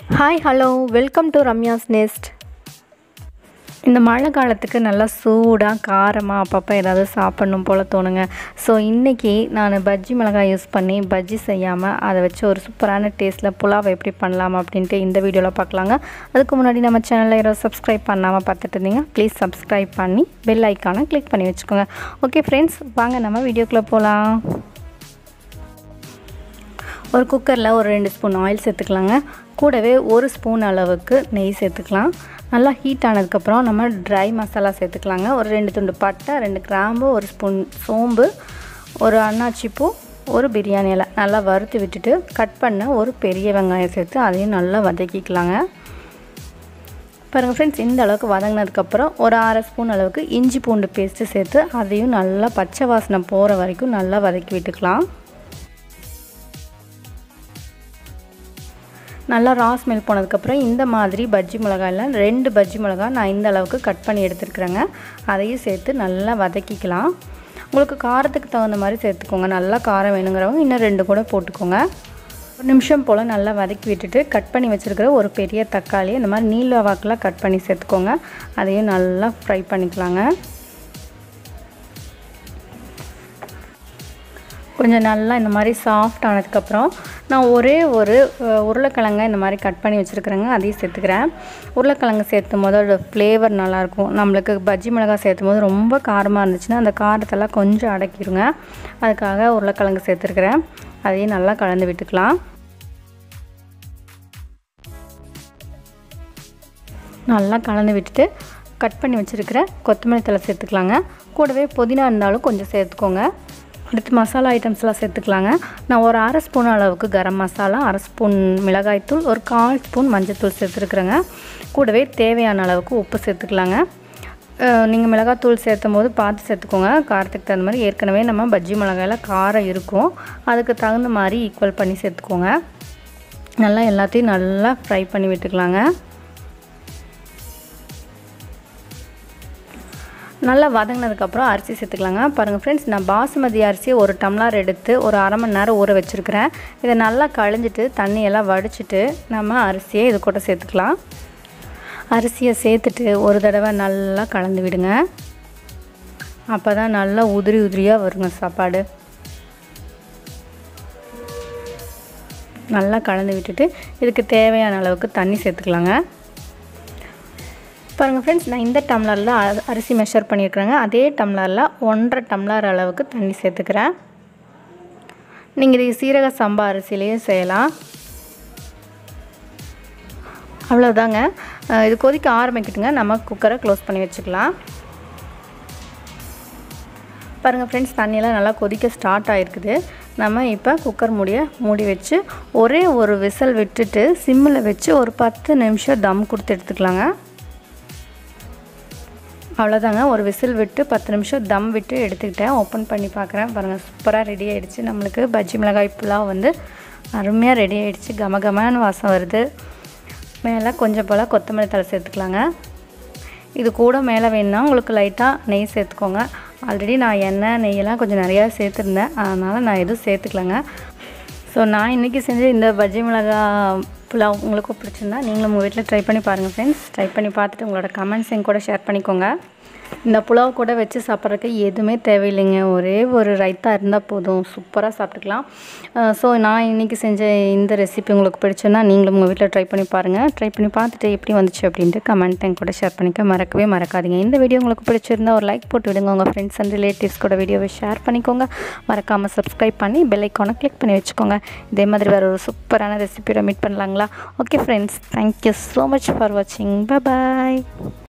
hi hello welcome to Ramya's nest இந்த மழை காலத்துக்கு நல்லா சூடாக காரமாக அப்பப்போ ஏதாவது சாப்பிட்ணும் போல் தோணுங்க ஸோ இன்றைக்கி நான் பஜ்ஜி மிளகாய் யூஸ் பண்ணி பஜ்ஜி செய்யாமல் அதை வச்சு ஒரு சூப்பரான டேஸ்ட்டில் புலாவை எப்படி பண்ணலாம் அப்படின்ட்டு இந்த வீடியோவில் பார்க்கலாங்க அதுக்கு முன்னாடி நம்ம சேனலில் யாராவது சப்ஸ்கிரைப் பண்ணாமல் பார்த்துட்டு இருந்தீங்க ப்ளீஸ் சப்ஸ்கிரைப் பண்ணி பெல் ஐக்கானை கிளிக் பண்ணி வச்சுக்கோங்க ஓகே ஃப்ரெண்ட்ஸ் வாங்க நம்ம வீடியோக்குள்ளே போகலாம் ஒரு குக்கரில் ஒரு ரெண்டு ஸ்பூன் ஆயில் சேர்த்துக்கலாங்க கூடவே ஒரு ஸ்பூன் அளவுக்கு நெய் சேர்த்துக்கலாம் நல்லா ஹீட் ஆனதுக்கப்புறம் நம்ம ட்ரை மசாலா சேர்த்துக்கலாங்க ஒரு ரெண்டு துண்டு பட்டை ரெண்டு கிராம்பு ஒரு ஸ்பூன் சோம்பு ஒரு அன்னாச்சி பூ ஒரு பிரியாணி இலை நல்லா வறுத்து விட்டுட்டு கட் பண்ண ஒரு பெரிய வெங்காயம் சேர்த்து அதையும் நல்லா வதக்கிக்கலாங்க பாருங்கள் ஃப்ரெண்ட்ஸ் இந்த அளவுக்கு வதங்கினதுக்கப்புறம் ஒரு அரை ஸ்பூன் அளவுக்கு இஞ்சி பூண்டு பேஸ்ட்டு சேர்த்து அதையும் நல்லா பச்சை வாசனை போகிற வரைக்கும் நல்லா வதக்கி விட்டுக்கலாம் நல்லா ரா ஸ்மெல் போனதுக்கப்புறம் இந்த மாதிரி பஜ்ஜி மிளகாயில் ரெண்டு பஜ்ஜி மிளகா நான் இந்த அளவுக்கு கட் பண்ணி எடுத்துருக்குறேங்க அதையும் சேர்த்து நல்லா வதக்கிக்கலாம் உங்களுக்கு காரத்துக்கு தகுந்த மாதிரி சேர்த்துக்கோங்க நல்லா காரம் வேணுங்கிறவங்க இன்னும் ரெண்டு கூட போட்டுக்கோங்க ஒரு நிமிஷம் போல் நல்லா வதக்கி விட்டுட்டு கட் பண்ணி வச்சுருக்கிற ஒரு பெரிய தக்காளி இந்த மாதிரி நீல வாக்கில் கட் பண்ணி சேர்த்துக்கோங்க அதையும் நல்லா ஃப்ரை பண்ணிக்கலாங்க கொஞ்சம் நல்லா இந்த மாதிரி சாஃப்ட் ஆனதுக்கப்புறம் நான் ஒரே ஒரு உருளைக்கிழங்க இந்த மாதிரி கட் பண்ணி வச்சுருக்குறேங்க அதையும் சேர்த்துக்கிறேன் உருளைக்கிழங்கு சேர்த்தும் போது அதோட ஃப்ளேவர் நல்லாயிருக்கும் நம்மளுக்கு பஜ்ஜி மிளகாய் சேர்த்தும் போது ரொம்ப காரமாக இருந்துச்சுன்னா அந்த காரத்தெல்லாம் கொஞ்சம் அடக்கிடுங்க அதுக்காக உருளைக்கிழங்கு சேர்த்துருக்குறேன் அதையும் நல்லா கலந்து விட்டுக்கலாம் நல்லா கலந்து விட்டுட்டு கட் பண்ணி வச்சுருக்கிற கொத்தமல்லி தலை சேர்த்துக்கலாங்க கூடவே புதினா இருந்தாலும் கொஞ்சம் சேர்த்துக்கோங்க அடுத்து மசாலா ஐட்டம்ஸ்லாம் சேர்த்துக்கலாங்க நான் ஒரு அரை ஸ்பூன் அளவுக்கு கரம் மசாலா அரை ஸ்பூன் மிளகாய்த்தூள் ஒரு கால் ஸ்பூன் மஞ்சள்தூள் சேர்த்துருக்குறேங்க கூடவே தேவையான அளவுக்கு உப்பு சேர்த்துக்கலாங்க நீங்கள் மிளகாத்தூள் சேர்த்தும் போது பார்த்து சேர்த்துக்கோங்க காரத்துக்கு தகுந்த மாதிரி ஏற்கனவே நம்ம பஜ்ஜி மிளகாயில் காரம் இருக்கும் அதுக்கு தகுந்த மாதிரி ஈக்குவல் பண்ணி சேர்த்துக்கோங்க நல்லா எல்லாத்தையும் நல்லா ஃப்ரை பண்ணி விட்டுக்கலாங்க நல்லா வதங்கினதுக்கப்புறம் அரிசி சேர்த்துக்கலாங்க பாருங்கள் ஃப்ரெண்ட்ஸ் நான் பாசுமதி அரிசியை ஒரு டம்ளர் எடுத்து ஒரு அரை மணி நேரம் ஊற வச்சுருக்கிறேன் இதை நல்லா கழிஞ்சிட்டு தண்ணியெல்லாம் வடிச்சிட்டு நம்ம அரிசியை இது கூட சேர்த்துக்கலாம் அரிசியை சேர்த்துட்டு ஒரு தடவை நல்லா கலந்து விடுங்க அப்போ தான் நல்லா உதிரி உதிரியாக வருங்க சாப்பாடு நல்லா கலந்து விட்டுட்டு இதுக்கு தேவையான அளவுக்கு தண்ணி சேர்த்துக்கலாங்க பாருங்கள் ஃப்ரெண்ட்ஸ் நான் இந்த டம்ளரில் அரிசி மெஷர் பண்ணியிருக்கிறேங்க அதே டம்ளரில் ஒன்றரை டம்ளர் அளவுக்கு தண்ணி சேர்த்துக்கிறேன் நீங்கள் இது சீரக சம்பா அரிசிலேயே செய்யலாம் அவ்வளோதாங்க இது கொதிக்க ஆரம்பிக்கட்டுங்க நம்ம குக்கரை க்ளோஸ் பண்ணி வச்சுக்கலாம் பாருங்கள் ஃப்ரெண்ட்ஸ் தண்ணியெல்லாம் நல்லா கொதிக்க ஸ்டார்ட் ஆகிருக்குது நம்ம இப்போ குக்கர் மூடிய மூடி வச்சு ஒரே ஒரு விசில் விட்டுட்டு சிம்மில் வச்சு ஒரு பத்து நிமிஷம் தம் கொடுத்து எடுத்துக்கலாங்க அவ்வளோதாங்க ஒரு விசில் விட்டு பத்து நிமிஷம் தம் விட்டு எடுத்துக்கிட்டேன் ஓப்பன் பண்ணி பார்க்குறேன் பாருங்கள் சூப்பராக ரெடி ஆகிடுச்சு நம்மளுக்கு பஜ்ஜி மிளகாய் புலாவ் வந்து அருமையாக ரெடி ஆகிடுச்சு கம கமான வாசம் வருது மேலே கொஞ்சம் போல் கொத்தமல்லி தலை சேர்த்துக்கலாங்க இது கூட மேலே வேணுன்னா உங்களுக்கு லைட்டாக நெய் சேர்த்துக்கோங்க ஆல்ரெடி நான் எண்ணெய் நெய்யெல்லாம் கொஞ்சம் நிறையா சேர்த்துருந்தேன் அதனால் நான் எதுவும் சேர்த்துக்கலங்க ஸோ நான் இன்றைக்கி செஞ்ச இந்த பஜ்ஜி மிளகாய் புலாவ் உங்களுக்கும் பிடிச்சிருந்தா நீங்களும் உங்கள் வீட்டில் ட்ரை பண்ணி பாருங்கள் ஃப்ரெண்ட்ஸ் ட்ரை பண்ணி பார்த்துட்டு உங்களோட கமெண்ட்ஸ் என் கூட ஷேர் பண்ணிக்கோங்க இந்த புலாவ் கூட வச்சு சாப்பிட்றதுக்கு எதுவுமே தேவையில்லைங்க ஒரே ஒரு ரைத்தா இருந்தால் போதும் சூப்பராக சாப்பிட்டுக்கலாம் ஸோ நான் இன்றைக்கி செஞ்ச இந்த ரெசிபி உங்களுக்கு பிடிச்சிருந்தா நீங்களும் உங்கள் வீட்டில் ட்ரை பண்ணி பாருங்கள் ட்ரை பண்ணி பார்த்துட்டு எப்படி வந்துச்சு அப்படின்ட்டு கமெண்ட் என் கூட ஷேர் பண்ணிக்க மறக்கவே மறக்காதீங்க இந்த வீடியோ உங்களுக்கு பிடிச்சிருந்தா ஒரு லைக் போட்டு விடுங்க உங்கள் ஃப்ரெண்ட்ஸ் அண்ட் ரிலேட்டிவ்ஸ் கூட வீடியோவை ஷேர் பண்ணிக்கோங்க மறக்காமல் சப்ஸ்கிரைப் பண்ணி பெல் ஐக்கானை கிளிக் பண்ணி வச்சுக்கோங்க இதே மாதிரி வேறு ஒரு சூப்பரான ரெசிபியோட மீட் பண்ணலாங்களா okay friends thank you so much for வாட்சிங் பாய்